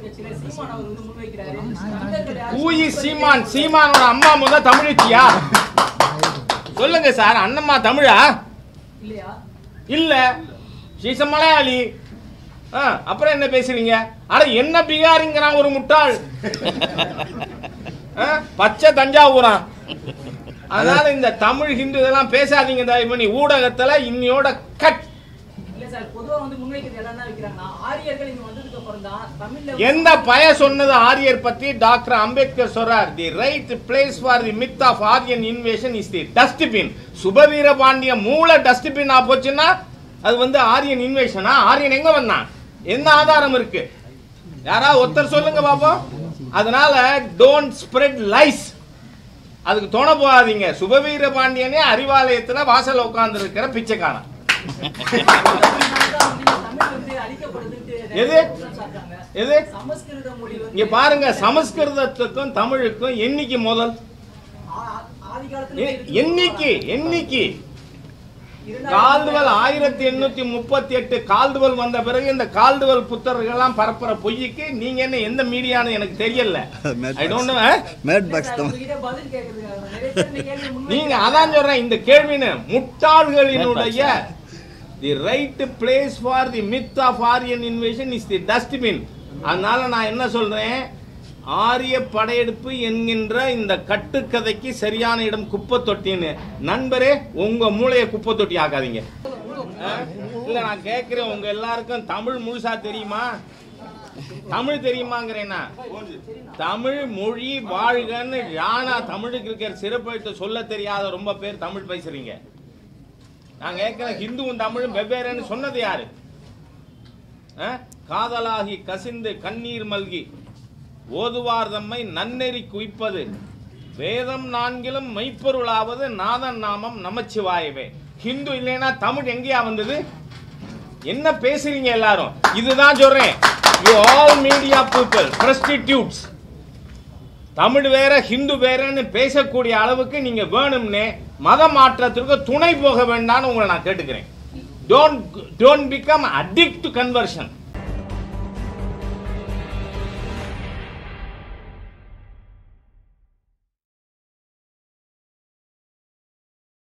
கட்சியில சீமான் அவர் வந்து முன்வைக்கிறாரு தமிழர்கள் யாரும் கூயி சீமான் சீமானோட அம்மா முத தமிழச்சியா சொல்லுங்க சார் அண்ணம்மா தமிழா இல்லையா இல்ல she's a மலையாளி ஆ, அப்புறம் என்ன பேசுறீங்க அட என்ன பீகாரிங்கிறான் ஒரு முட்டாள் ஆ, பச்சை தஞ்சாவூரா அதனால இந்த தமிழ் ஹிந்து இதெல்லாம் பேசாதீங்க தயவு பண்ணி ஊடகத்துல இன்னையோட கட் இல்ல சார் பொதுவா வந்து முன்வைக்கிறது எல்லாம் என்ன வைக்கிறாங்கன்னா ஆரியர்கள் இங்க வந்ததுக்கு அப்புறம் தான் தமிழ்ல எந்த பய சொன்னது ஆரியர் பத்தி டாக்டர் அம்பேத்கர் சொல்றார் the right place for the myth of Aryan invasion is the dustbin Subaveera Pandiya மூல டஸ்ட்பின் ஆ போச்சுன்னா அது வந்து ஆரியன் இன்வேஷனா ஆரியன் எங்க வந்தான் என்ன ஆதாரம் இருக்கு யாராவது ஒருத்தர் சொல்லுங்க பாப்போம் அதனால டோன்ட் ஸ்ப்ரெட் லைஸ் அதுக்கு துணை போகாதீங்க சுபவீர பாண்டியனே அறிவாலயத்துல வாசல்ல உட்கார்ந்து இருக்கிற பிச்சைக்காரன் தமிழ் வந்து அழிக்கப்படுதுன்ட்டு எது? நிறைய குற்றம் சாட்டுறாங்க. எது சமஸ்கிருத மொழி வந்து இங்க பாருங்க சமஸ்கிருதத்துக்கும் தமிழுக்கும் என்னைக்கு முதல் ஆ- ஆதி காலத்துல எ- இருக்கு. என்னைக்கு என்னைக்கு இரண்டாயிரத்தி கால்டுவல் ஆயிரத்தி எண்ணூத்தி முப்பத்தி எட்டு கால்டுவல் வந்த பிறகு இந்த கால்டுவல் புத்தர்கள்லாம் பரப்புற பொய்யுக்கு நீங்க என்ன எந்த மீடியான்னு எனக்கு தெரியல ஐ டோன்ட் நோ மேட் இல்ல பாக்ஸ் சார், தான் உங்ககிட்ட பதில் கேட்கறதுக்காக தான். நிறைய பேர் இந்த கேள்வியை முன்வைக்கிறாங்க. நீங்க அதான் சொல்றேன் இந்த கேள்வின்னு முட்டாள்களினுடைய the right place for the myth of Aryan invasion is the dustbin அதனால நான் என்ன சொல்றேன் ஆரிய படையெடுப்பு என்கின்ற இந்த கட்டுக்கதைக்கு சரியான இடம் குப்பை தொட்டின்னு நண்பரே உங்க மூளையை குப்பை தொட்டி ஆக்காதீங்க ஆ? இல்ல நான் கேட்கிறேன் உங்க எல்லாருக்கும் தமிழ் முழுசா தெரியுமா தமிழ் தெரியுமாங்கிறேன்னா தமிழ் மொழி வாழ்கன்னு யானா தமிழுக்கு இருக்கிற சிறப்பெழுத்து சொல்ல தெரியாத ரொம்ப பேர் தமிழ் பேசுறீங்க நான் கேட்கிறேன் ஹிந்துவும் தமிழும் வெவ்வேறுன்னு சொன்னது யாரு ஆ? காதலாகி கசிந்து கண்ணீர் மல்கி ஓதுவார் தம்மை நன்னெறி குவிப்பது வேதம் நான்கிலும் மெய்ப்பொருளாவது நாதன் நாமம் நமச்சிவாயவே ஹிந்து இல்லைன்னா தமிழ் எங்கேயா வந்தது என்ன பேசுறீங்க எல்லாரும் இதுதான் சொல்றேன் you all media people presstitutes Tamil வேற ஹிந்து வேறன்னு பேசக்கூடிய அளவுக்கு நீங்க வேணும்னே மத மாற்றத்திற்கு துணை போக வேண்டாம்னு உங்களை நான் கேட்டுக்கிறேன் don't don't become addict to conversion